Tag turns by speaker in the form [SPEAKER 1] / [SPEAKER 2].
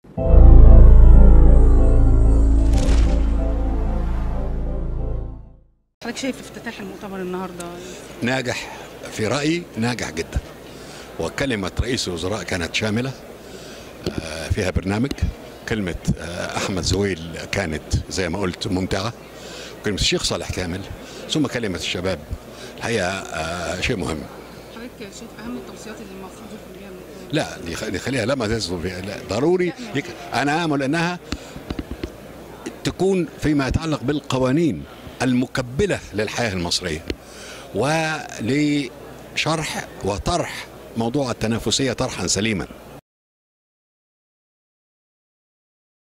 [SPEAKER 1] حضرتك شايف افتتاح المؤتمر النهارده
[SPEAKER 2] ناجح في رأيي ناجح جدا وكلمة رئيس الوزراء كانت شاملة آه، فيها برنامج كلمة آه، أحمد زويل كانت زي ما قلت ممتعة كلمة الشيخ صالح كامل ثم كلمة الشباب الحقيقة آه، شيء مهم
[SPEAKER 1] حضرتك شايف اهم التوصيات اللي المفروض يكون بيها المؤتمر
[SPEAKER 2] لا دي خ- دي خليها لما تصدر فيها لا ضروري يك... انا امل انها تكون فيما يتعلق بالقوانين المكبله للحياه المصريه ولشرح وطرح موضوع التنافسيه طرحا سليما